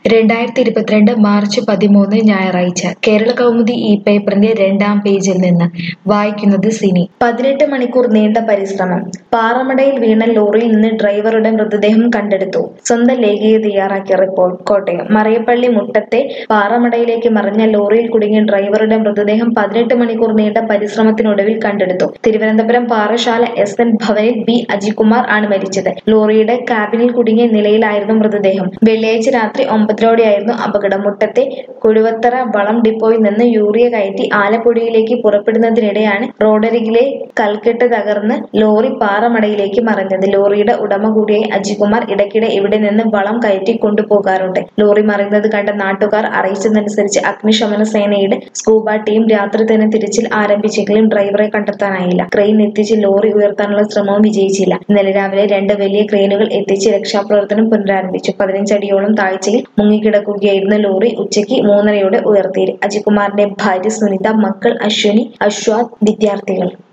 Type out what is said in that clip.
രണ്ടായിരത്തി ഇരുപത്തിരണ്ട് മാർച്ച് പതിമൂന്ന് ഞായറാഴ്ച കേരള കൗമുദി ഇ പേപ്പറിന്റെ രണ്ടാം പേജിൽ നിന്ന് വായിക്കുന്നത് സിനി പതിനെട്ട് മണിക്കൂർ നീണ്ട പരിശ്രമം പാറമടയിൽ വീണ ലോറിയിൽ നിന്ന് ഡ്രൈവറുടെ മൃതദേഹം കണ്ടെടുത്തു സ്വന്തം ലേഖിക തയ്യാറാക്കിയ റിപ്പോർട്ട് കോട്ടയം മറിയപ്പള്ളി മുട്ടത്തെ പാറമടയിലേക്ക് മറിഞ്ഞ ലോറിയിൽ കുടുങ്ങിയ ഡ്രൈവറുടെ മൃതദേഹം പതിനെട്ട് മണിക്കൂർ നീണ്ട പരിശ്രമത്തിനൊടുവിൽ കണ്ടെടുത്തു തിരുവനന്തപുരം പാറശാല എസ് എൻ ഭവനിൽ ബി അജികുമാർ ആണ് മരിച്ചത് ലോറിയുടെ കാബിനിൽ കുടുങ്ങിയ നിലയിലായിരുന്നു മൃതദേഹം വെള്ളിയാഴ്ച രാത്രി ഒമ്പതരോടെയായിരുന്നു അപകടം മുട്ടത്തെ കുഴുവത്തറ വളം ഡിപ്പോയിൽ നിന്ന് യൂറിയ കയറ്റി ആലപ്പുഴയിലേക്ക് പുറപ്പെടുന്നതിനിടെയാണ് റോഡരികിലെ കൽക്കെട്ട് തകർന്ന് ലോറി പാറമടയിലേക്ക് മറിഞ്ഞത് ലോറിയുടെ ഉടമ കൂടിയായ അജികുമാർ ഇടയ്ക്കിടെ ഇവിടെ നിന്ന് വളം കയറ്റി കൊണ്ടുപോകാറുണ്ട് ലോറി മറിയുന്നത് കണ്ട നാട്ടുകാർ അറിയിച്ചതനുസരിച്ച് അഗ്നിശമന സേനയുടെ സ്കൂബ ടീം രാത്രി തന്നെ തിരച്ചിൽ ആരംഭിച്ചെങ്കിലും ഡ്രൈവറെ കണ്ടെത്താനായില്ല ക്രെയിൻ എത്തിച്ച് ലോറി ഉയർത്താനുള്ള ശ്രമവും വിജയിച്ചില്ല ഇന്നലെ രാവിലെ രണ്ട് വലിയ ക്രെയിനുകൾ എത്തിച്ച് രക്ഷാപ്രവർത്തനം പുനരാരംഭിച്ചു പതിനഞ്ചടിയോളം താഴ്ചയിൽ മുങ്ങിക്കിടക്കുകയായിരുന്ന ലോറി ഉച്ചയ്ക്ക് മൂന്നരയോടെ ഉയർത്തി അജികുമാറിന്റെ ഭാര്യ സുനിത മക്കൾ അശ്വിനി അശ്വാദ് വിദ്യാർത്ഥികൾ